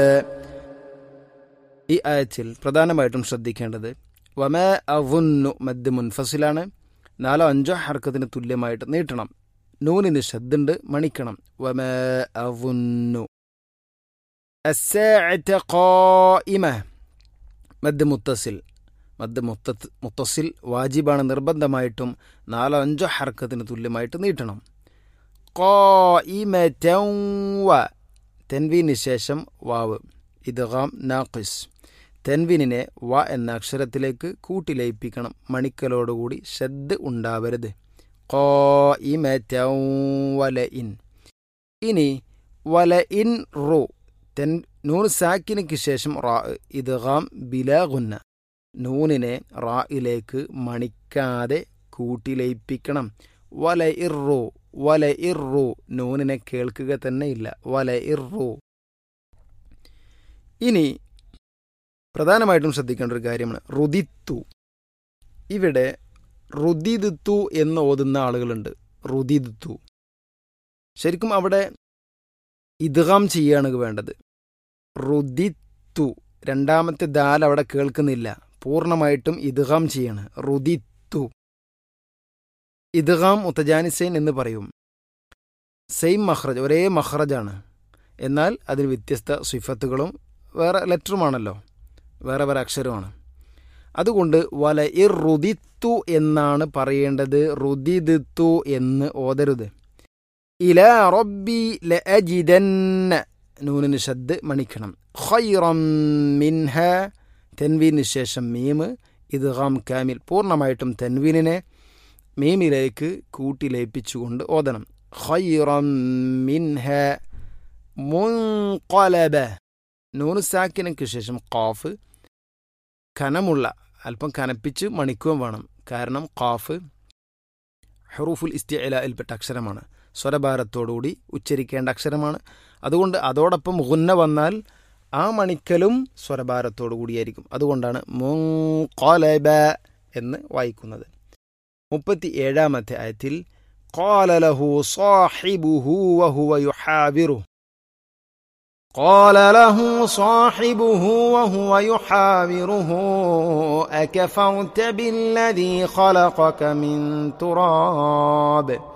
ഈ ആയത്തിൽ പ്രധാനമായിട്ടും ശ്രദ്ധിക്കേണ്ടത് വമ അവുന്നു മദ് മുൻഫസിലാണ് നാലോ അഞ്ചോ ഹർക്കത്തിന് തുല്യമായിട്ട് നീട്ടണം നൂനിന് ശബ്ദുണ്ട് മണിക്കണം വമ അവുന്നു الساعة قائمة മദ് മുത്തസിൽ മദ് മുത്ത മുത്തസിൽ വാജിബാണ് നിർബന്ധമായിട്ടും നാലോ അഞ്ചോ ഹർക്കത്തിന് തുല്യമായിട്ട് നീട്ടണം ഖായിമതൻ വ തെൻവീന് ശേഷം വാവ് ഇദ്ഗാം നാഖിസ് തെൻവീനിനെ വ എന്ന അക്ഷരത്തിലേക്ക് കൂട്ടിലയിപ്പിക്കണം മണിക്കലോടുകൂടി ഷദ് ഉണ്ടാവരുത് ഖായിമതൻ വല ഇൻ ഇനി വല ഇൻ റു തെൻ നൂൻ സാക്കിനയ്ക്ക് ശേഷം റാ ഇദ്ഗാം ബിലാഗുന്ന നൂനിനെ റായിലേക്ക് മണിക്കാതെ കൂട്ടിലയിപ്പിക്കണം വല ഇറു വല ഇറു നൂനിനെ കേൾക്കുക തന്നെ ഇല്ല വല ഇറു ഇനി പ്രധാനമായിട്ടും ശ്രദ്ധിക്കേണ്ട ഒരു കാര്യമാണ് റുദിത്തു ഇവിടെ റുദിദുത്തു എന്ന് ഓതുന്ന ആളുകളുണ്ട് റുദിദുത്തു ശരിക്കും അവിടെ ഇദ്ഗാം ചെയ്യാണ് വേണ്ടത് റുദിത്തു രണ്ടാമത്തെ ദാൽ അവിടെ കേൾക്കുന്നില്ല പൂർണ്ണമായിട്ടും ഇദ്ഗാം ചെയ്യാണ് റുദിത്തു ഇദ്ഗാം മുത്തജാനിസൈൻ എന്ന് പറയും സെയിം മഹ്റജ് ഒരേ മഹ്റജാണ് എന്നാൽ അതിന് വ്യത്യസ്ത സിഫത്തുകളും വേറെ ലെറ്ററുമാണല്ലോ വേറെ വേറെ അക്ഷരമാണ് അതുകൊണ്ട് വല ഇർ റുദിത്തു എന്നാണ് പറയേണ്ടത് റുദിദത്തു എന്ന് ഓതരുത് ഇല റബ്ബി ലഅജിദന്ന നൂനിന് ഷദ് മണിക്കണം ഖൈറം മിൻഹ തെൻവീന് ശേഷം മീമ് ഇദ്ഗാം കാമിൽ പൂർണ്ണമായിട്ടും തെൻവീനിനെ മീമിലേക്ക് കൂട്ടിലയിപ്പിച്ചുകൊണ്ട് ഓതണം ഖൈറം മിൻഹ മുൻകലബ നൂന് സാക്കിനയ്ക്ക് ശേഷം ഖാഫ് കനമുള്ള അല്പം കനപ്പിച്ച് മണിക്കുകയും വേണം കാരണം ഖാഫ് ഹറൂഫുൽ ഇസ്തിഅലയിൽപ്പെട്ട അക്ഷരമാണ് സ്വരഭാരത്തോടുകൂടി ഉച്ചരിക്കേണ്ട അക്ഷരമാണ് അതുകൊണ്ട് അതോടൊപ്പം ഗുന്ന വന്നാൽ ആ മണിക്കലും സ്വരഭാരത്തോടു കൂടിയായിരിക്കും അതുകൊണ്ടാണ് മുൻകലബ എന്ന് വായിക്കുന്നത് മുപ്പത്തി ഏഴാമത്തെ ആയത്തിൽ قال له صاحبه وهو يحاوره قال له صاحبه وهو يحاوره أكفرت بالذي خلقك من تراب